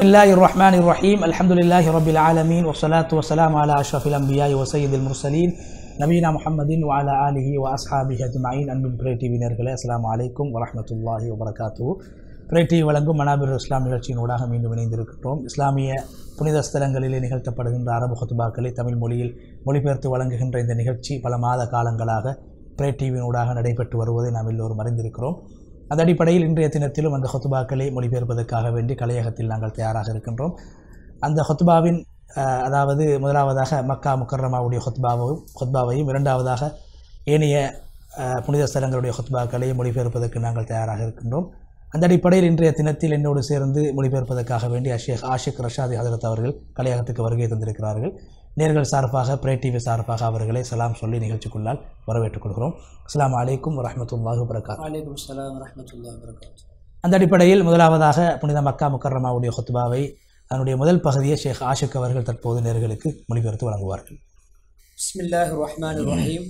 الله الرحمن الرحيم الحمد لله رب العالمين والصلاة والسلام على أشرف الأنبياء وسيد المرسلين நபீனா முஹம்மதின் வாலா ஆலிஹி வ அஸ்ஹாபி அஜ்மாயின் அன்பின் பிரே டிவி நேர்களே அஸ்லாம் வலைக்கும் வரஹமத்துல்லாஹி வபரகாத்து பிரே டிவி வழங்கும் மனாபிர் இஸ்லாம் நிகழ்ச்சியினூடாக மீண்டும் இணைந்திருக்கின்றோம் இஸ்லாமிய புனித ஸ்தலங்களிலே நிகழ்த்தப்படுகின்ற அரபு ஹுத்துபாக்களை தமிழ் மொழியில் மொழிபெயர்த்து வழங்குகின்ற இந்த நிகழ்ச்சி பல மாத காலங்களாக பிரே டிவியினூடாக நடைபெற்று வருவதை நாம் எல்லோரும் அறிந்திருக்கிறோம் அந்த அடிப்படையில் இன்றைய தினத்திலும் அந்த ஹொத்துபாக்களை மொழிபெயர்ப்பதற்காக வேண்டி கலையகத்தில் நாங்கள் தயாராக இருக்கின்றோம் அந்த ஹொத்துபாவின் அஹ், அதாவது முதலாவதாக மக்கா முக்கர்ரமாவுடைய ஹொத்பாவும் ஹொத்பாவையும் இரண்டாவதாக ஏனைய அஹ், புனித ஸ்தலங்களுடைய ஹொத்பாக்களை மொழிபெயர்ப்பதற்கு நாங்கள் தயாராக இருக்கின்றோம் அந்த அடிப்படையில் இன்றைய தினத்தில் என்னோடு சேர்ந்து மொழிபெயர்ப்பதற்காக வேண்டி அஷேக் ஆஷிக் ரஷாதி ஹதரத் அவர்கள் கலையகத்துக்கு வருகை தந்திருக்கிறார்கள் நேர்கள் சார்பாக பிரே டிவி சார்பாக அவர்களை சலாம் சொல்லி நிகழ்ச்சிக்குள்ளால் வரவேற்றுக் கொள்கிறோம் அஸ்ஸலாமு அலைக்கும் வரஹ்மத்துல்லாஹி வபரகாத் வலைக்கும் சலாம் வரமத்துல்லா வரகாத்து அந்த அடிப்படையில் முதலாவதாக புனித மக்கா முக்கர்ரமாவுடைய ஹுத்பாவை அதனுடைய முதல் பகுதியை ஷேக் ஆஷிக் அவர்கள் தற்போது நேர்களுக்கு மொழிபெயர்த்து வழங்குவார்கள் பிஸ்மில்லாஹ் ரஹ்மான் ரஹீம்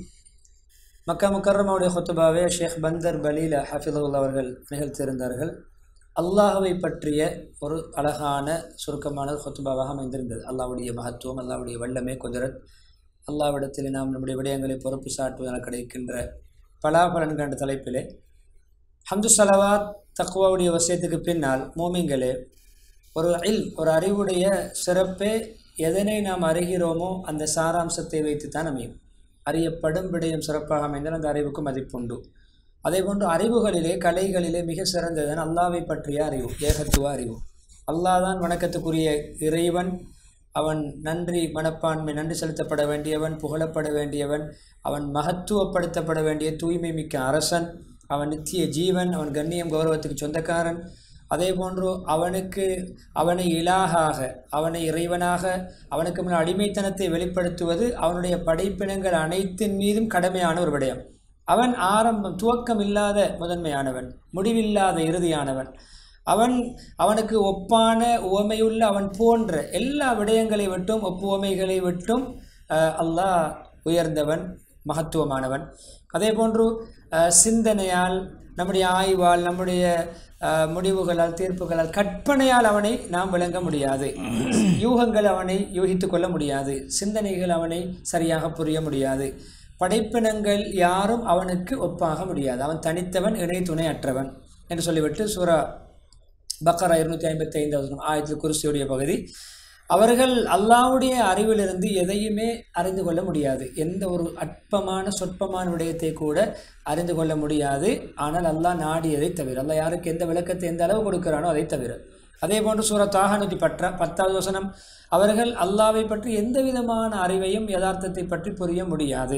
மக்கா முக்கர்ரமாவுடைய ஹொத்துபாவே ஷேக் பந்தர் பலீல ஹஃபிதுல்லா அவர்கள் நிகழ்த்தியிருந்தார்கள் அல்லாஹ்வை பற்றிய ஒரு அழகான சுருக்கமான ஹொத்துபாவாக அமைந்திருந்தது அல்லாஹ்வுடைய மகத்துவம் அல்லாஹ்வுடைய வல்லமை குதிரத் அல்லாஹ்விடத்தில் நாம் நம்முடைய விடயங்களை பொறுப்பு சாட்டுவதனால் கிடைக்கின்ற பலாபலன்கள் என்ற தலைப்பிலே ஹம்து சலவாத் தக்குவாவுடைய வசியத்துக்கு பின்னால் மோமிங்களே ஒரு இல் ஒரு அறிவுடைய சிறப்பே எதனை நாம் அறிகிறோமோ அந்த சாராம்சத்தை வைத்துத்தான் அமையும் அறியப்படும் விடயம் சிறப்பாக அமைந்தால் அந்த அறிவுக்கு மதிப்புண்டு அதேபோன்று அறிவுகளிலே கலைகளிலே மிக சிறந்ததுதான் அல்லாவை பற்றிய அறிவு ஏகத்துவ அறிவு அல்லாஹ் தான் வணக்கத்துக்குரிய இறைவன் அவன் நன்றி மனப்பான்மை நன்றி செலுத்தப்பட வேண்டியவன் புகழப்பட வேண்டியவன் அவன் மகத்துவப்படுத்தப்பட வேண்டிய தூய்மை மிக்க அரசன் அவன் நித்திய ஜீவன் அவன் கண்ணியம் கௌரவத்துக்கு சொந்தக்காரன் அதே போன்று அவனுக்கு அவனை இலாகாக அவனை இறைவனாக அவனுக்கு முன் அடிமைத்தனத்தை வெளிப்படுத்துவது அவனுடைய படைப்பினங்கள் அனைத்தின் மீதும் கடமையான ஒரு விடயம் அவன் ஆரம்பம் துவக்கம் இல்லாத முதன்மையானவன் முடிவில்லாத இறுதியானவன் அவன் அவனுக்கு ஒப்பான உவமையுள்ள அவன் போன்ற எல்லா விடயங்களை விட்டும் ஒப்புவமைகளை விட்டும் அஹ், அல்லாஹ் உயர்ந்தவன் மகத்துவமானவன் அதே போன்று அஹ், சிந்தனையால் நம்முடைய ஆய்வால் நம்முடைய அஹ், முடிவுகளால் தீர்ப்புகளால் கற்பனையால் அவனை நாம் விளங்க முடியாது யூகங்கள் அவனை யூகித்துக் கொள்ள முடியாது சிந்தனைகள் அவனை சரியாக புரிய முடியாது படைப்பினங்கள் யாரும் அவனுக்கு ஒப்பாக முடியாது அவன் தனித்தவன் இணை துணை அற்றவன் என்று சொல்லிவிட்டு சூரா பக்கரா இருநூத்தி ஐம்பத்தி ஐந்தாவது ஆயத்தில் குருசியுடைய பகுதி அவர்கள் அல்லாவுடைய அறிவிலிருந்து எதையுமே அறிந்து கொள்ள முடியாது எந்த ஒரு அற்பமான சொற்பமான விடயத்தை கூட அறிந்து கொள்ள முடியாது ஆனால் அல்லாஹ் நாடியதை தவிர அல்லாஹ் யாருக்கு எந்த விளக்கத்தை எந்த அளவு கொடுக்கிறானோ அதை தவிர அதே போன்று சூரத்தாக நூற்றி பற்ற பத்தாவது வசனம் அவர்கள் அல்லாவை பற்றி எந்த விதமான அறிவையும் யதார்த்தத்தை பற்றி புரிய முடியாது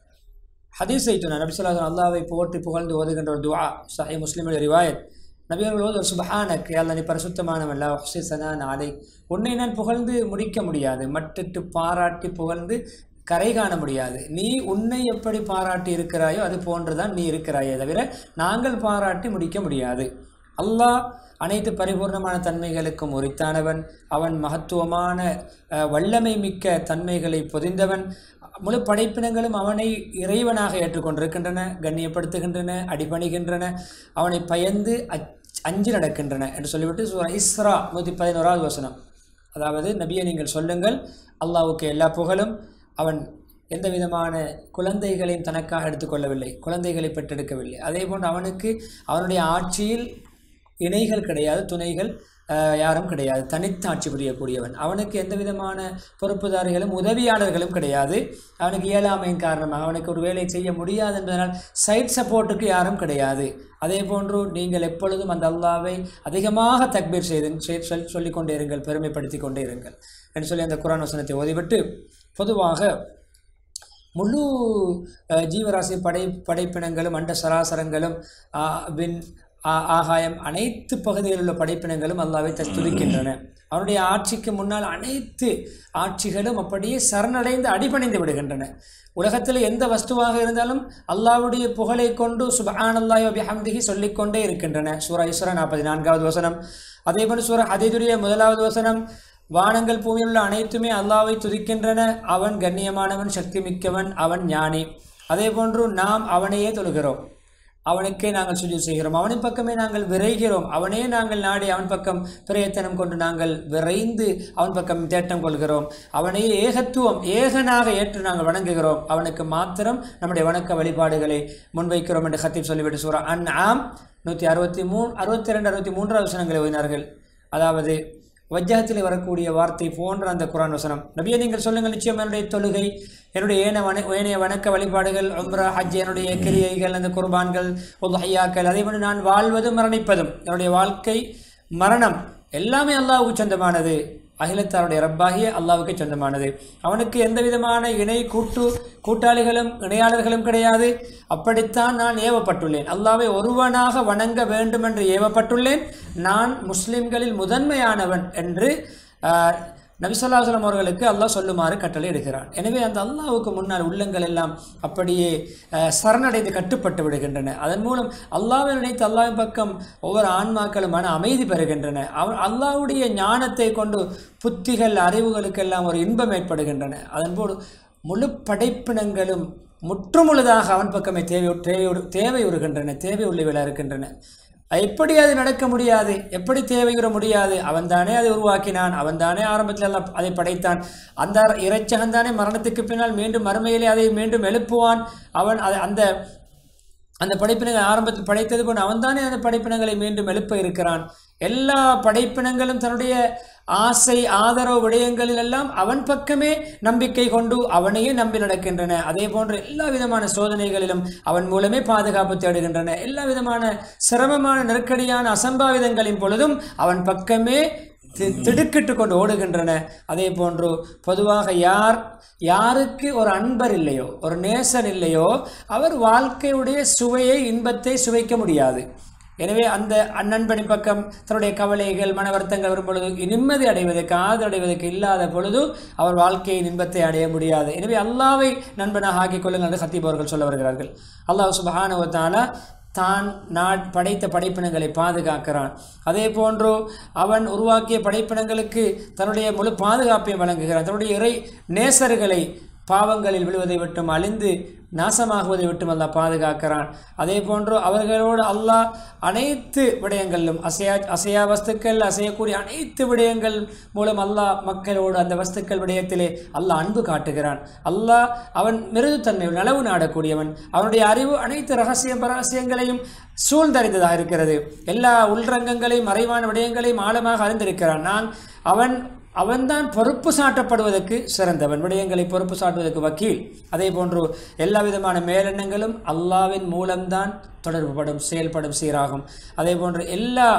ஹதீஸை சொன்னார் நபி சொல்லாஹ் அல்லாவை போற்றி புகழ்ந்து ஓதுகின்ற ஒரு துவா சஹி முஸ்லிமுடைய ரிவாயத் நபியர்கள் ஓது ஒரு சுபஹானக் அல்ல நீ பரிசுத்தமானவல்ல ஹுசி சனா நாளை உன்னை நான் புகழ்ந்து முடிக்க முடியாது மட்டிட்டு பாராட்டி புகழ்ந்து கரை காண முடியாது நீ உன்னை எப்படி பாராட்டி இருக்கிறாயோ அது போன்றுதான் நீ இருக்கிறாயே தவிர நாங்கள் பாராட்டி முடிக்க முடியாது அல்லாஹ் அனைத்து பரிபூர்ணமான தன்மைகளுக்கும் உரித்தானவன் அவன் மகத்துவமான அஹ், வல்லமை மிக்க தன்மைகளை பொதிந்தவன் முழு படைப்பினங்களும் அவனை இறைவனாக ஏற்றுக்கொண்டிருக்கின்றன கண்ணியப்படுத்துகின்றன அடிபணிகின்றன அவனை பயந்து அச் அஞ்சு நடக்கின்றன என்று சொல்லிவிட்டு சூரா இஸ்ரா நூற்றி பதினோராவது வசனம் அதாவது நபியை நீங்கள் சொல்லுங்கள் அல்லாஹ்வுக்கு எல்லா புகழும் அவன் எந்த விதமான குழந்தைகளையும் தனக்காக எடுத்துக்கொள்ளவில்லை குழந்தைகளை பெற்றெடுக்கவில்லை அதே போன்று அவனுக்கு அவனுடைய ஆட்சியில் இணைகள் கிடையாது துணைகள் அஹ், யாரும் கிடையாது தனித்து ஆட்சி புரியக்கூடியவன் அவனுக்கு எந்த விதமான பொறுப்புதாரிகளும் உதவியாளர்களும் கிடையாது அவனுக்கு இயலாமையின் காரணமாக அவனுக்கு ஒரு வேலை செய்ய முடியாது என்பதனால் சைட் சப்போர்ட்டுக்கு யாரும் கிடையாது அதே போன்று நீங்கள் எப்பொழுதும் அந்த அல்லாவை அதிகமாக தக்பீர் செய்து செய்- சொல் சொல்லிக் கொண்டே இருங்கள் பெருமைப்படுத்தி கொண்டே இருங்கள் என்று சொல்லி அந்த குரான் வசனத்தை ஓதிவிட்டு பொதுவாக முழு அஹ், ஜீவராசி படை படைப்பினங்களும் அண்ட சராசரங்களும் ஆ, விண் ஆ- ஆகாயம் அனைத்து பகுதிகளில் உள்ள படைப்பினங்களும் அல்லாவை துதிக்கின்றன அவனுடைய ஆட்சிக்கு முன்னால் அனைத்து ஆட்சிகளும் அப்படியே சரணடைந்து அடிபணிந்து விடுகின்றன உலகத்தில் எந்த வஸ்துவாக இருந்தாலும் அல்லாஹ்வுடைய புகழை கொண்டு சுபஹான் அல்லாஹ் பிஹம்திஹி சொல்லிக்கொண்டே இருக்கின்றன சூரா இஸ்ரா நாற்பத்தி நான்காவது வசனம் அதேபோல் சூரா ஹதீதுடைய முதலாவது வசனம் வானங்கள் பூமியில் உள்ள அனைத்துமே அல்லாவை துதிக்கின்றன அவன் கண்ணியமானவன் சக்தி மிக்கவன் அவன் ஞானி அதே போன்று நாம் அவனையே தொழுகிறோம் அவனுக்கே நாங்கள் சுஜி செய்கிறோம் அவனின் பக்கமே நாங்கள் விரைகிறோம் அவனே நாங்கள் நாடி அவன் பக்கம் பிரயத்தனம் கொண்டு நாங்கள் விரைந்து அவன் பக்கம் தேட்டம் கொள்கிறோம் அவனையே ஏகத்துவம் ஏகனாக ஏற்று நாங்கள் வணங்குகிறோம் அவனுக்கு மாத்திரம் நம்முடைய வணக்க வழிபாடுகளை முன்வைக்கிறோம் என்று கத்தீப் சொல்லிவிட்டு சொல்கிறான் அன் ஆம் நூற்றி அறுபத்தி மூணு அறுபத்தி ரெண்டு அறுபத்தி மூன்றாவது வசனங்களை ஓதினார்கள் அதாவது வஜ்ஜகத்தில் வரக்கூடிய வார்த்தை போன்ற அந்த குரான் வசனம் நபியை நீங்கள் சொல்லுங்கள் நிச்சயம் என்னுடைய தொழுகை என்னுடைய ஏன வன ஏனைய வணக்க வழிபாடுகள் உம்ரா ஹஜ் என்னுடைய கிரியைகள் அந்த குர்பான்கள் உதஹையாக்கள் அதே போன்று நான் வாழ்வதும் மரணிப்பதும் என்னுடைய வாழ்க்கை மரணம் எல்லாமே அல்லாஹ்வுக்கு சொந்தமானது அகிலத்தாருடைய ரப்பாகிய அல்லாவுக்கு சொந்தமானது அவனுக்கு எந்த விதமான இணை கூட்டு கூட்டாளிகளும் இணையாளர்களும் கிடையாது அப்படித்தான் நான் ஏவப்பட்டுள்ளேன் அல்லாவை ஒருவனாக வணங்க வேண்டும் என்று ஏவப்பட்டுள்ளேன் நான் முஸ்லிம்களில் முதன்மையானவன் என்று ஆஹ், நபிசல்லாஹலம் அவர்களுக்கு அல்லாஹ் சொல்லுமாறு கட்டளை எடுக்கிறான் எனவே அந்த அல்லாஹ்வுக்கு முன்னால் உள்ளங்கள் எல்லாம் அப்படியே அஹ், சரணடைந்து கட்டுப்பட்டு விடுகின்றன அதன் மூலம் அல்லாஹ்வை நினைத்து அல்லாஹ்வின் பக்கம் ஒவ்வொரு ஆன்மாக்களும் மன அமைதி பெறுகின்றன அவன் அல்லாஹ்வுடைய ஞானத்தை கொண்டு புத்திகள் அறிவுகளுக்கெல்லாம் ஒரு இன்பம் ஏற்படுகின்றன அதன்போடு முழு படைப்பினங்களும் முற்றுமுழுதாக அவன் பக்கமே தேவை தேவை தேவை உறுகின்றன தேவை உள்ளவைகளாக இருக்கின்றன எப்படி அது நடக்க முடியாது எப்படி தேவையுற முடியாது அவன்தானே அதை உருவாக்கினான் அவன்தானே ஆரம்பத்தில் எல்லாம் அதை படைத்தான் அந்த இறைச்சகன்தானே மரணத்துக்கு பின்னால் மீண்டும் மறுமையிலே அதை மீண்டும் எழுப்புவான் அவன் அதை அந்த அந்த படைப்பினங்கள் ஆரம்பத்தில் படைத்தது போன்று அவன்தானே அந்த படைப்பினங்களை மீண்டும் எழுப்ப இருக்கிறான் எல்லா படைப்பினங்களும் தன்னுடைய ஆசை ஆதரவு விடயங்களில் எல்லாம் அவன் பக்கமே நம்பிக்கை கொண்டு அவனையே நம்பி நடக்கின்றன அதே போன்று எல்லா விதமான சோதனைகளிலும் அவன் மூலமே பாதுகாப்பு தேடுகின்றன எல்லா விதமான சிரமமான நெருக்கடியான அசம்பாவிதங்களின் பொழுதும் அவன் பக்கமே தி- திடுக்கிட்டு கொண்டு ஓடுகின்றன அதே போன்று பொதுவாக யார் யாருக்கு ஒரு அன்பர் இல்லையோ ஒரு நேசன் இல்லையோ அவர் வாழ்க்கையுடைய சுவையை இன்பத்தை சுவைக்க முடியாது எனவே அந்த அந்நண்பனின் பக்கம் தன்னுடைய கவலைகள் மன வருத்தங்கள் வரும் பொழுது நிம்மதி அடைவதற்கு ஆதரவு அடைவதற்கு இல்லாத பொழுது அவர் வாழ்க்கையின் இன்பத்தை அடைய முடியாது எனவே அல்லாவை நண்பனாக ஆக்கிக் கொள்ளுங்கள் என்று சத்திப் அவர்கள் சொல்ல வருகிறார்கள் அல்லாஹ் சுபஹானுவத்தாலா தான் நான் படைத்த படைப்பினங்களை பாதுகாக்கிறான் அதே போன்று அவன் உருவாக்கிய படைப்பினங்களுக்கு தன்னுடைய முழு பாதுகாப்பையும் வழங்குகிறான் தன்னுடைய இறை நேசர்களை பாவங்களில் விழுவதை விட்டும் அழிந்து நாசமாகுவதை விட்டும் அல்லாஹ் பாதுகாக்கிறான் அதே போன்று அவர்களோடு அல்லாஹ் அனைத்து விடயங்களிலும் அசையா அசையா வஸ்துக்கள் அசையக்கூடிய அனைத்து விடயங்கள் மூலம் அல்லாஹ் மக்களோடு அந்த வஸ்துக்கள் விடயத்திலே அல்லாஹ் அன்பு காட்டுகிறான் அல்லாஹ் அவன் மிருதுத்தன்மை நலவு நாடக்கூடியவன் அவனுடைய அறிவு அனைத்து ரகசிய பரகசியங்களையும் சூழ்ந்தறிந்ததாக இருக்கிறது எல்லா உள்ரங்கங்களையும் மறைவான விடயங்களையும் ஆழமாக அறிந்திருக்கிறான் நான் அவன் அவன்தான் பொறுப்பு சாட்டப்படுவதற்கு சிறந்தவன் விடயங்களை பொறுப்பு சாட்டுவதற்கு வக்கீல் அதே போன்று எல்லா விதமான மேலெண்ணங்களும் அல்லாவின் மூலம்தான் தொடர்புபடும் செயல்படும் சீராகும் அதே போன்று எல்லா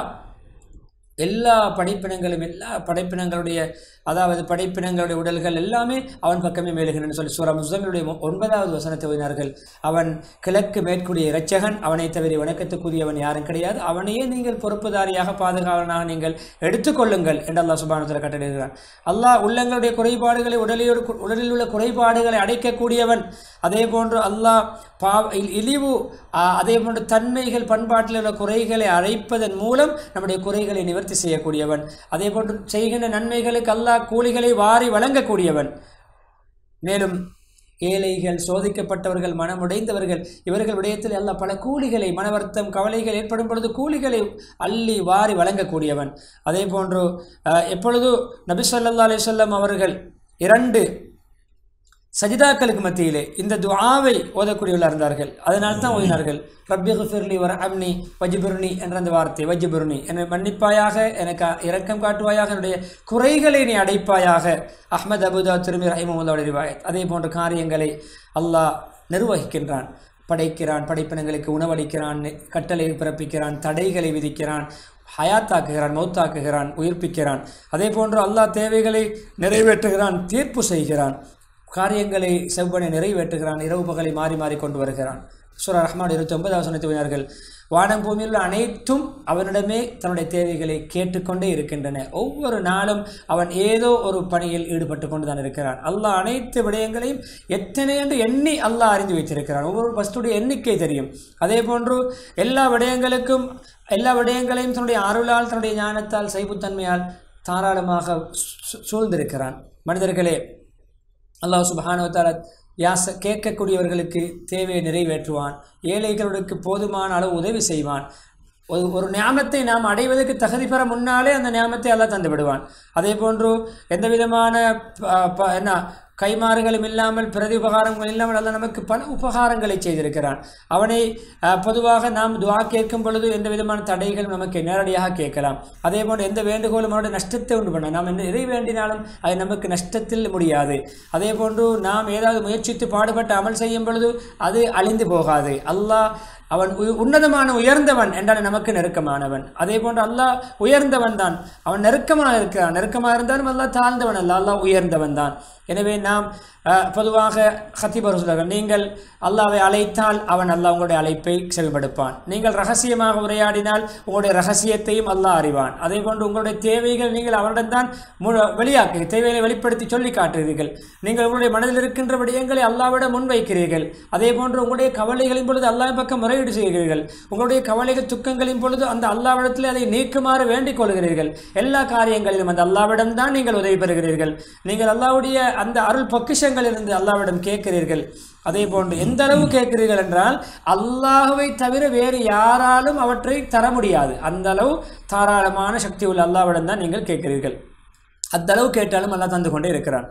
எல்லா படைப்பினங்களும் எல்லா படைப்பினங்களுடைய அதாவது படைப்பினங்களுடைய உடல்கள் எல்லாமே அவன் பக்கமே மேலுகின்றன சொல்லி சூரா முஸ்லிம்களுடைய ஒன்பதாவது வசனத்தை ஓதினார்கள் அவன் கிழக்கு மேற்கூடிய இரட்சகன் அவனை தவிர வணக்கத்துக்குரியவன் யாரும் கிடையாது அவனையே நீங்கள் பொறுப்புதாரியாக பாதுகாவலனாக நீங்கள் எடுத்துக்கொள்ளுங்கள் என்று அல்லாஹ் சுபானத்தில் கட்டளையிடுகிறான் அல்லாஹ் உள்ளங்களுடைய குறைபாடுகளை உடலில் உடலில் உள்ள குறைபாடுகளை அடைக்கக்கூடியவன் அதே போன்று அல்லாஹ் பா இ- இழிவு ஆ, அதே போன்று தன்மைகள் பண்பாட்டில் உள்ள குறைகளை அழைப்பதன் மூலம் நம்முடைய குறைகளை நிவர்த்தி செய்யக்கூடியவன் அதே போன்று செய்கின்ற நன்மைகளுக்கு அல்லாஹ் கூலிகளை வாரி வழங்கக்கூடியவன் மேலும் ஏழைகள் சோதிக்கப்பட்டவர்கள் மனமுடைந்தவர்கள் இவர்கள் விடயத்தில் அல்லாஹ் பல கூலிகளை மனவர்த்தம் கவலைகள் ஏற்படும் பொழுது கூலிகளை அள்ளி வாரி வழங்கக்கூடியவன் அதே போன்று அஹ், எப்பொழுது நபி ஸல்லல்லாஹு அலைஹி வஸல்லம் அவர்கள் இரண்டு சஜிதாக்களுக்கு மத்தியிலே இந்த துஆவை ஓதக்கூடியவர்களாக இருந்தார்கள் அதனால் தான் ஓதினார்கள் ரப்பி குஃபிர்லி வர அம்னி வஜிபுர்னி என்ற அந்த வார்த்தை வஜிபுர்னி என்னை மன்னிப்பாயாக எனக்கு இரக்கம் காட்டுவாயாக என்னுடைய குறைகளை நீ அடைப்பாயாக அஹ்மத் அபுதா திருமி ரஹிமமுல்லாவுடைய ரிவாயத் அதே போன்ற காரியங்களை அல்லாஹ் நிர்வகிக்கின்றான் படைக்கிறான் படைப்பினங்களுக்கு உணவளிக்கிறான் நெ- கட்டளை பிறப்பிக்கிறான் தடைகளை விதிக்கிறான் ஹயாத்தாக்குகிறான் மௌத்தாக்குகிறான் உயிர்ப்பிக்கிறான் அதே போன்று அல்லாஹ் தேவைகளை நிறைவேற்றுகிறான் தீர்ப்பு செய்கிறான் காரியங்களை செவ்வனை நிறைவேற்றுகிறான் இரவு பகலை மாறி மாறி கொண்டு வருகிறான் சூரா ரஹ்மான் இருபத்தி ஒன்பதாவது வசனத்தை வானம் பூமியில் உள்ள அனைத்தும் அவனிடமே தன்னுடைய தேவைகளை கேட்டுக்கொண்டே இருக்கின்றன ஒவ்வொரு நாளும் அவன் ஏதோ ஒரு பணியில் ஈடுபட்டு கொண்டு தான் இருக்கிறான் அல்லாஹ் அனைத்து விடயங்களையும் எத்தனை என்று எண்ணி அல்லாஹ் அறிந்து வைத்திருக்கிறான் ஒவ்வொரு வஸ்துடைய எண்ணிக்கை தெரியும் அதே போன்று எல்லா விடயங்களுக்கும் எல்லா விடயங்களையும் தன்னுடைய அருளால் தன்னுடைய ஞானத்தால் சைபுத்தன்மையால் தாராளமாக சூ- சூழ்ந்திருக்கிறான் மனிதர்களே அல்லாஹ் சுபஹானவத்தால யாச கேட்கக்கூடியவர்களுக்கு தேவையை நிறைவேற்றுவான் ஏழைகளுக்கு போதுமான அளவு உதவி செய்வான் ஒரு ஒரு ஞாபத்தை நாம் அடைவதற்கு தகுதி பெற முன்னாலே அந்த ஞாபத்தை எல்லாம் தந்து விடுவான் அதே போன்று எந்த விதமான ப- ப- என்ன கைமாறுகளும் இல்லாமல் பிரதி உபகாரங்கள் இல்லாமல் அல்ல நமக்கு பல உபகாரங்களை செய்திருக்கிறான் அவனை அஹ், பொதுவாக நாம் துவா கேட்கும் பொழுது எந்த விதமான தடைகளும் நமக்கு நேரடியாக கேட்கலாம் அதே போன்று எந்த வேண்டுகோளும் அவருடைய நஷ்டத்தை உண்டு பண்ண நாம் என்ன எதை வேண்டினாலும் அது நமக்கு நஷ்டத்தில் முடியாது அதே போன்று நாம் ஏதாவது முயற்சித்து பாடுபட்டு அமல் செய்யும் பொழுது அது அழிந்து போகாது அல்லாஹ் அவன் உ- உன்னதமான உயர்ந்தவன் என்றால் நமக்கு நெருக்கமானவன் அதே போன்று அல்லாஹ் உயர்ந்தவன் தான் அவன் நெருக்கமாக இருக்கிறான் நெருக்கமாக இருந்தாலும் அல்லாஹ் தாழ்ந்தவன் அல்ல அல்லாஹ் உயர்ந்தவன் தான் எனவே நாம் அஹ், பொதுவாக ஹத்திபர் சொல்கிறார்கள் நீங்கள் அல்லாவை அழைத்தால் அவன் அல்லாஹ் உங்களுடைய அழைப்பை செவிப்படுப்பான் நீங்கள் ரகசியமாக உரையாடினால் உங்களுடைய ரகசியத்தையும் அல்லாஹ் அறிவான் அதே போன்று உங்களுடைய தேவைகள் நீங்கள் அவரிடம்தான் மு- வெளியாக்கு தேவைகளை வெளிப்படுத்தி சொல்லி காட்டுகிறீர்கள் நீங்கள் உங்களுடைய மனதில் இருக்கின்ற விடயங்களை அல்லாவிடம் முன்வைக்கிறீர்கள் அதே போன்று உங்களுடைய கவலைகளின் பொழுது அல்லாஹ் பக்கம் முறையீடு செய்கிறீர்கள் உங்களுடைய கவலைகள் துக்கங்களின் பொழுது அந்த அல்லாவிடத்தில் அதை நீக்குமாறு வேண்டிக் கொள்கிறீர்கள் எல்லா காரியங்களிலும் அந்த அல்லாவிடம் தான் நீங்கள் உதவி பெறுகிறீர்கள் நீங்கள் அல்லாவுடைய அந்த அருள் பொக்கிஷங்களிலிருந்து அல்லாவிடம் கேட்கிறீர்கள் அதே போன்று எந்த அளவு கேட்கிறீர்கள் என்றால் அல்லாஹுவை தவிர வேறு யாராலும் அவற்றை தர முடியாது அந்த அளவு தாராளமான சக்தி உள்ள அல்லாவிடம் தான் நீங்கள் கேட்கிறீர்கள் அந்த அளவு கேட்டாலும் அல்லாஹ் தந்து கொண்டே இருக்கிறான்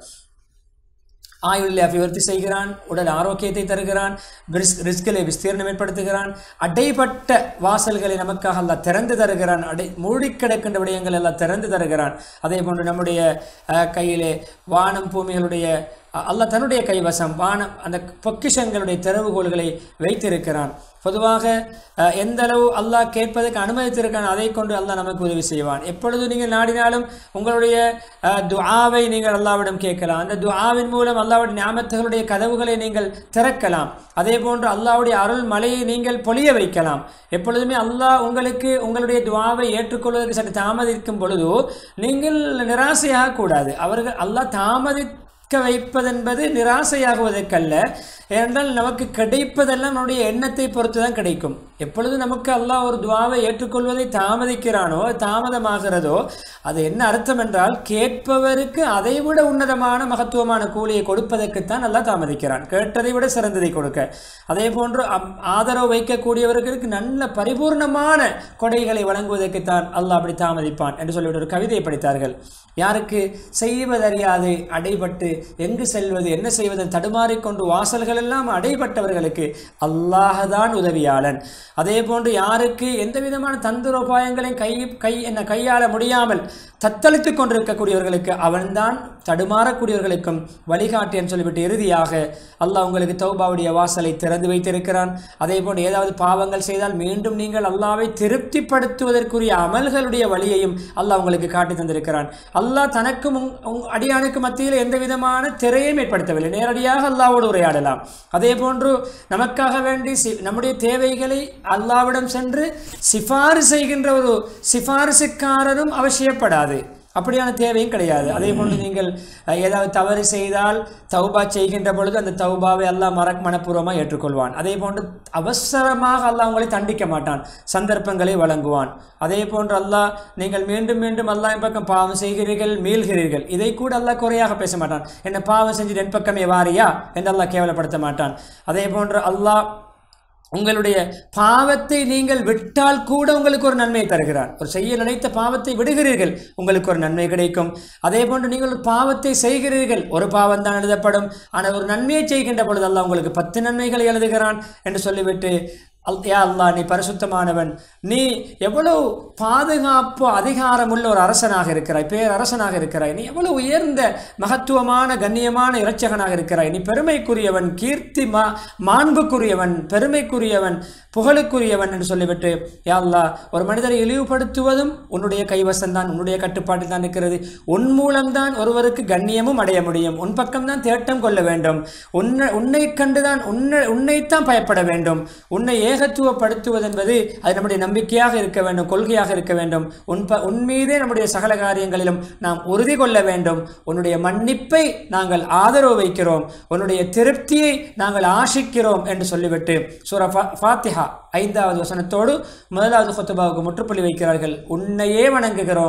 ஆயுளில் அபிவிருத்தி செய்கிறான் உடல் ஆரோக்கியத்தை தருகிறான் ரிஸ்க் ரிஸ்கிலே விஸ்தீர்ணம் ஏற்படுத்துகிறான் அடைபட்ட வாசல்களை நமக்காக அல்லாஹ் திறந்து தருகிறான் அடை மூடி கிடக்கின்ற விடயங்கள் எல்லாம் திறந்து தருகிறான் அதே போன்று நம்முடைய அஹ், கையிலே வானம் பூமிகளுடைய அ- அல்லாஹ் தன்னுடைய கைவசம் வானம் அந்த பொக்கிஷங்களுடைய திறவுகோள்களை வைத்திருக்கிறான் பொதுவாக அஹ், எந்த அளவு அல்லாஹ் கேட்பதற்கு அனுமதித்திருக்கான் அதை கொண்டு அல்லாஹ் நமக்கு உதவி செய்வான் எப்பொழுது நீங்கள் நாடினாலும் உங்களுடைய அஹ், துஆவை நீங்கள் அல்லாவிடம் கேட்கலாம் அந்த துஆவின் மூலம் அல்லாவுடைய ஞாபகங்களுடைய கதவுகளை நீங்கள் திறக்கலாம் அதே போன்று அல்லாவுடைய அருள் மலையை நீங்கள் பொழிய வைக்கலாம் எப்பொழுதுமே அல்லாஹ் உங்களுக்கு உங்களுடைய துஆவை ஏற்றுக்கொள்வதற்கு சற்று தாமதிக்கும் பொழுது நீங்கள் நிராசையாக கூடாது அவர்கள் அல்லாஹ் தாமதி க்க வைப்பதென்பது நிராசையாகுவதற்கல்ல ஏனென்றால் நமக்கு கிடைப்பதெல்லாம் நம்முடைய எண்ணத்தை பொறுத்து தான் கிடைக்கும் எப்பொழுது நமக்கு அல்லாஹ் ஒரு துவாவை ஏற்றுக்கொள்வதை தாமதிக்கிறானோ தாமதமாகிறதோ அது என்ன அர்த்தம் என்றால் கேட்பவருக்கு அதைவிட உன்னதமான மகத்துவமான கூலியை கொடுப்பதற்குத்தான் அல்லாஹ் தாமதிக்கிறான் கேட்டதை விட சிறந்ததை கொடுக்க அதே போன்று அம்- ஆதரவு வைக்கக்கூடியவர்களுக்கு நல்ல பரிபூர்ணமான கொடைகளை வழங்குவதற்குத்தான் அல்லாஹ் அப்படி தாமதிப்பான் என்று சொல்லிவிட்டு ஒரு கவிதையை படித்தார்கள் யாருக்கு செய்வதறியாது அடைபட்டு எங்கு செல்வது என்ன செய்வது தடுமாறிக்கொண்டு வாசல்கள் எல்லாம் அடைபட்டவர்களுக்கு அல்லாஹ்தான் உதவியாளன் அதே போன்று யாருக்கு எந்த விதமான தந்திரோபாயங்களையும் கை கை என்ன கையாள முடியாமல் தத்தளித்துக் கொண்டிருக்கக்கூடியவர்களுக்கு அவன்தான் தடுமாறக்கூடியவர்களுக்கும் வழிகாட்டி என்று சொல்லிவிட்டு இறுதியாக அல்லாஹ் உங்களுக்கு தௌபாவுடைய வாசலை திறந்து வைத்திருக்கிறான் அதே போன்று ஏதாவது பாவங்கள் செய்தால் மீண்டும் நீங்கள் அல்லாவை திருப்திப்படுத்துவதற்குரிய அமல்களுடைய வழியையும் அல்லாஹ் உங்களுக்கு காட்டி தந்திருக்கிறான் அல்லாஹ் தனக்கும் உங்- உங் அடியானுக்கு மத்தியில் எந்த விதமான திரையும் ஏற்படுத்தவில்லை நேரடியாக அல்லாவோடு உரையாடலாம் அதே போன்று நமக்காக வேண்டி சி- நம்முடைய தேவைகளை அல்லாவிடம் சென்று சிபாரிசு செய்கின்ற ஒரு சிபாரிசுக்காரரும் அவசியப்படாது அப்படியான தேவையும் கிடையாது அதே போன்று நீங்கள் அஹ், ஏதாவது தவறு செய்தால் தௌபா செய்கின்ற பொழுது அந்த தௌபாவை அல்லாஹ் மறக் மனப்பூர்வமாக ஏற்றுக்கொள்வான் அதே போன்று அவசரமாக அல்லாஹ் உங்களை தண்டிக்க மாட்டான் சந்தர்ப்பங்களை வழங்குவான் அதே போன்று அல்லாஹ் நீங்கள் மீண்டும் மீண்டும் அல்லாஹ் பக்கம் பாவம் செய்கிறீர்கள் மீள்கிறீர்கள் இதை கூட அல்லாஹ் குறையாக பேச மாட்டான் என்ன பாவம் செஞ்சு என் பக்கமே வாரியா என்று அல்லாஹ் கேவலப்படுத்த மாட்டான் அதே போன்று அல்லாஹ் உங்களுடைய பாவத்தை நீங்கள் விட்டால் கூட உங்களுக்கு ஒரு நன்மை தருகிறான் ஒரு செய்ய நினைத்த பாவத்தை விடுகிறீர்கள் உங்களுக்கு ஒரு நன்மை கிடைக்கும் அதே போன்று நீங்கள் ஒரு பாவத்தை செய்கிறீர்கள் ஒரு பாவம் தான் எழுதப்படும் ஆனால் ஒரு நன்மையை செய்கின்ற பொழுது அல்லாஹ் உங்களுக்கு பத்து நன்மைகளை எழுதுகிறான் என்று சொல்லிவிட்டு அல் யா அல்லாஹ் நீ பரிசுத்தமானவன் நீ எவ்வளவு பாதுகாப்பு அதிகாரமுள்ள ஒரு அரசனாக இருக்கிறாய் பேர் அரசனாக இருக்கிறாய் நீ எவ்வளவு உயர்ந்த மகத்துவமான கண்ணியமான இரட்சகனாக இருக்கிறாய் நீ பெருமைக்குரியவன் கீர்த்தி மா மாண்புக்குரியவன் பெருமைக்குரியவன் புகழுக்குரியவன் என்று சொல்லிவிட்டு யா அல்லாஹ் ஒரு மனிதரை இழிவுபடுத்துவதும் உன்னுடைய கைவசம்தான் உன்னுடைய கட்டுப்பாட்டில் தான் இருக்கிறது உன் மூலம்தான் ஒருவருக்கு கண்ணியமும் அடைய முடியும் உன் பக்கம்தான் தேட்டம் கொள்ள வேண்டும் உன்னை உன்னை கண்டுதான் உன்னை உன்னைத்தான் பயப்பட வேண்டும் உன்னை ஏகத்துவப்படுத்துவது என்பது அது நம்முடைய நம்பிக்கையாக இருக்க வேண்டும் கொள்கையாக இருக்க வேண்டும் உன் ப உன் மீதே நம்முடைய சகல காரியங்களிலும் நாம் உறுதி கொள்ள வேண்டும் உன்னுடைய மன்னிப்பை நாங்கள் ஆதரவு வைக்கிறோம் உன்னுடைய திருப்தியை நாங்கள் ஆசிக்கிறோம் என்று சொல்லிவிட்டு சூர ஃபாத்திஹா ஐந்தாவது வசனத்தோடு முதலாவது கொத்துபாவுக்கு முற்றுப்புள்ளி வைக்கிறார்கள் உன்னையே வணங்குகிறோம்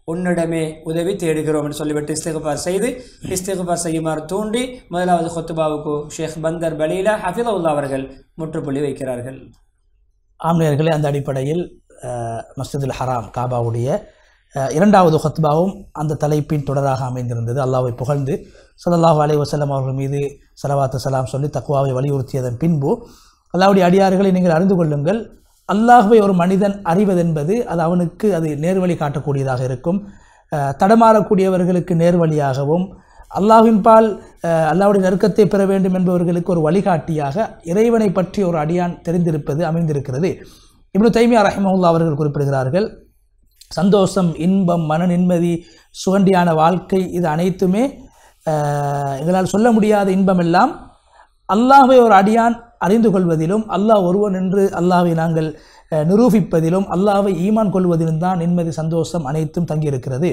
உன்னிடமே உதவி தேடுகிறோம் என்று சொல்லிவிட்டு இஸ்திகுபார் செய்து இஸ்திகுபார் செய்யுமாறு தூண்டி முதலாவது கொத்துபாவுக்கு ஷேக் பந்தர் பலீலா ஹஃபிதவுல்லா அவர்கள் முற்றுப்புள்ளி வைக்கிறார்கள் ஆம்நேயர்களே அந்த அடிப்படையில் அஹ், மஸ்ஜிதுல் ஹராம் காபாவுடைய அஹ், இரண்டாவது ஹத்பாவும் அந்த தலைப்பின் தொடராக அமைந்திருந்தது அல்லாஹ்வை புகழ்ந்து ஸல்லல்லாஹு அலைஹி வஸல்லம் அவர்கள் மீது ஸலவாத்து சலாம் சொல்லி தக்வாவை வலியுறுத்தியதன் பின்பு அல்லாஹ்வுடைய அடியார்களை நீங்கள் அறிந்து கொள்ளுங்கள் அல்லாஹ்வை ஒரு மனிதன் அறிவதென்பது அது அவனுக்கு அது நேர்வழி காட்டக்கூடியதாக இருக்கும் அஹ், தடமாறக்கூடியவர்களுக்கு நேர்வழியாகவும் அல்லாஹ்வின் பால் அஹ், அல்லாஹ்வுடைய நெருக்கத்தை பெற வேண்டும் என்பவர்களுக்கு ஒரு வழிகாட்டியாக இறைவனை பற்றி ஒரு அடியான் தெரிந்திருப்பது அமைந்திருக்கிறது இப்னு தைமியா ரஹிமஹுல்லா அவர்கள் குறிப்பிடுகிறார்கள் சந்தோஷம் இன்பம் மன நிம்மதி சுகண்டியான வாழ்க்கை இது அனைத்துமே அஹ், எங்களால் சொல்ல முடியாத இன்பமெல்லாம் அல்லாஹ்வை ஒரு அடியான் அறிந்து கொள்வதிலும் அல்லாஹ் ஒருவன் என்று அல்லாஹ்வை நாங்கள் அஹ், நிரூபிப்பதிலும் அல்லாஹ்வை ஈமான் கொள்வதிலும் தான் நிம்மதி சந்தோஷம் அனைத்தும் தங்கியிருக்கிறது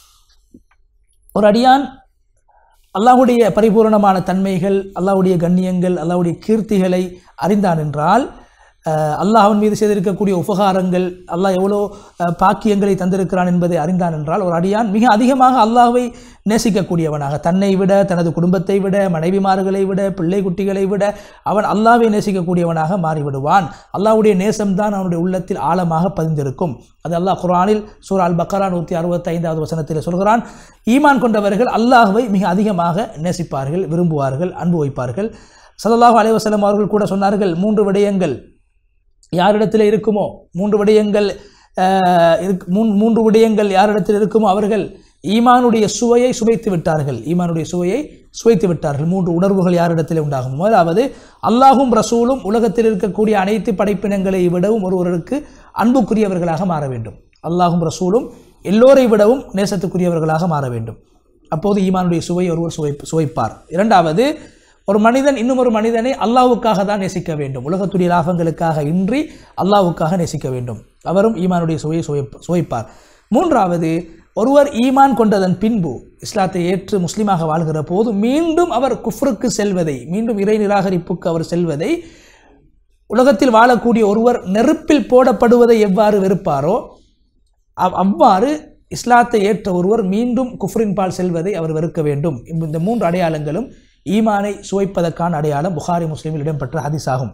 ஒரு அடியான் அல்லாஹ்வுடைய பரிபூரணமான தன்மைகள் அல்லாஹ்வுடைய கண்ணியங்கள் அல்லாஹ்வுடைய கீர்த்திகளை அறிந்தான் என்றால் அஹ், அல்லாஹ் அவன் மீது செய்திருக்கக்கூடிய உபகாரங்கள் அல்லாஹ் எவ்வளோ அஹ், பாக்கியங்களை தந்திருக்கிறான் என்பதை அறிந்தான் என்றால் ஒரு அடியான் மிக அதிகமாக அல்லாஹ்வை நேசிக்கக்கூடியவனாக தன்னை விட தனது குடும்பத்தை விட மனைவிமார்களை விட பிள்ளை குட்டிகளை விட அவன் அல்லாஹ்வை நேசிக்கக்கூடியவனாக மாறிவிடுவான் அல்லாஹ்வுடைய நேசம்தான் அவனுடைய உள்ளத்தில் ஆழமாக பதிந்திருக்கும் அது அல்லாஹ் குர்ஆனில் சூரா அல் பக்கரா நூற்றி அறுபத்தைந்தாவது வசனத்தில் சொல்கிறான் ஈமான் கொண்டவர்கள் அல்லாஹ்வை மிக அதிகமாக நேசிப்பார்கள் விரும்புவார்கள் அன்பு வைப்பார்கள் ஸல்லல்லாஹு அலைஹி வஸல்லம் அவர்கள் கூட சொன்னார்கள் மூன்று விடயங்கள் யாரிடத்தில் இருக்குமோ மூன்று விடயங்கள் அஹ், இருக்- மூன்- மூன்று விடயங்கள் யாரிடத்தில் இருக்குமோ அவர்கள் ஈமானுடைய சுவையை சுவைத்து விட்டார்கள் ஈமானுடைய சுவையை சுவைத்து விட்டார்கள் மூன்று உணர்வுகள் யாரிடத்தில் உண்டாகும் முதலாவது அல்லாஹும் ரசூலும் உலகத்தில் இருக்கக்கூடிய அனைத்து படைப்பினங்களை விடவும் ஒருவருக்கு அன்புக்குரியவர்களாக மாற வேண்டும் அல்லாஹும் ரசூலும் எல்லோரை விடவும் நேசத்துக்குரியவர்களாக மாற வேண்டும் அப்போது ஈமானுடைய சுவை ஒருவர் சுவை சுவைப்பார் இரண்டாவது ஒரு மனிதன் இன்னும் ஒரு மனிதனை அல்லாஹ்வுக்காக தான் நேசிக்க வேண்டும் உலகத்துடைய லாபங்களுக்காக இன்றி அல்லாஹ்வுக்காக நேசிக்க வேண்டும் அவரும் ஈமானுடைய சுவையை சுவை சுவைப்பார் மூன்றாவது ஒருவர் ஈமான் கொண்டதன் பின்பு இஸ்லாத்தை ஏற்று முஸ்லீமாக வாழ்கிற போது மீண்டும் அவர் குஃப்ருக்கு செல்வதை மீண்டும் இறை நிராகரிப்புக்கு அவர் செல்வதை உலகத்தில் வாழக்கூடிய ஒருவர் நெருப்பில் போடப்படுவதை எவ்வாறு வெறுப்பாரோ அவ்- அவ்வாறு இஸ்லாத்தை ஏற்ற ஒருவர் மீண்டும் குஃப்ரின் பால் செல்வதை அவர் வெறுக்க வேண்டும் இந்த மூன்று அடையாளங்களும் ஈமானை சுவைப்பதற்கான அடையாளம் புகாரி முஸ்லீமில் இடம்பெற்ற ஹதீஸ் ஆகும்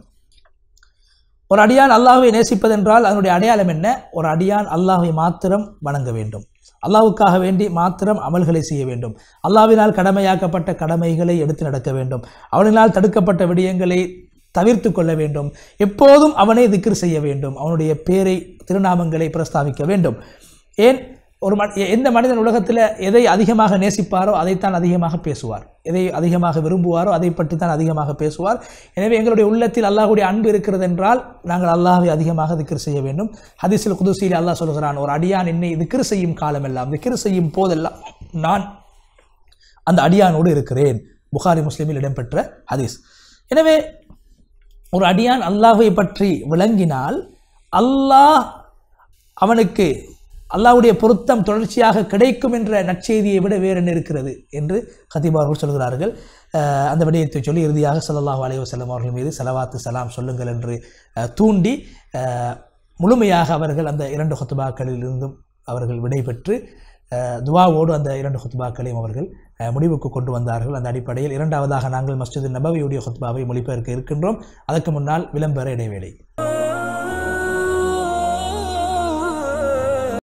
ஒரு அடியான் அல்லாஹ்வை நேசிப்பதென்றால் அதனுடைய அடையாளம் என்ன ஒரு அடியான் அல்லாஹ்வை மாத்திரம் வணங்க வேண்டும் அல்லாஹ்வுக்காக வேண்டி மாத்திரம் அமல்களை செய்ய வேண்டும் அல்லாஹ்வினால் கடமையாக்கப்பட்ட கடமைகளை எடுத்து நடக்க வேண்டும் அவனினால் தடுக்கப்பட்ட விடயங்களை தவிர்த்து கொள்ள வேண்டும் எப்போதும் அவனை திக்ர் செய்ய வேண்டும் அவனுடைய பேரை திருநாமங்களை பிரஸ்தாபிக்க வேண்டும் ஏன் ஒரு ம எந்த மனிதன் உலகத்தில் எதை அதிகமாக நேசிப்பாரோ அதைத்தான் அதிகமாக பேசுவார் எதை அதிகமாக விரும்புவாரோ அதை பற்றி தான் அதிகமாக பேசுவார் எனவே எங்களுடைய உள்ளத்தில் அல்லாஹ்வுடைய அன்பு இருக்கிறது என்றால் நாங்கள் அல்லாஹ்வை அதிகமாக திக்ர் செய்ய வேண்டும் ஹதீஸில் குதுசியில் அல்லாஹ் சொல்கிறான் ஒரு அடியான் என்னை திக்ர் செய்யும் காலமெல்லாம் திக்ர் செய்யும் போதெல்லாம் நான் அந்த அடியானோடு இருக்கிறேன் புகாரி முஸ்லிமில் இடம்பெற்ற ஹதீஸ் எனவே ஒரு அடியான் அல்லாஹ்வை பற்றி விளங்கினால் அல்லாஹ் அவனுக்கு அல்லாஹ்வுடைய பொருத்தம் தொடர்ச்சியாக கிடைக்கும் என்ற நற்செய்தியை விட வேறு என்ன இருக்கிறது என்று ஹதீப் அவர்கள் சொல்கிறார்கள் அஹ் அந்த விடயத்தை சொல்லி இறுதியாக ஸல்லல்லாஹு அலைஹி வஸல்லம் அவர்கள் மீது ஸலவாத்து சலாம் சொல்லுங்கள் என்று அஹ், தூண்டி அஹ், முழுமையாக அவர்கள் அந்த இரண்டு ஹுத்துபாக்களில் இருந்தும் அவர்கள் விடைபெற்று அஹ், துவாவோடு அந்த இரண்டு ஹுத்பாக்களையும் அவர்கள் அஹ், முடிவுக்கு கொண்டு வந்தார்கள் அந்த அடிப்படையில் இரண்டாவதாக நாங்கள் மஸ்ஜித் நபவியுடைய ஹுத்பாவை மொழிபெயர்க்க இருக்கின்றோம் அதற்கு முன்னால் விளம்பர இடைவேளை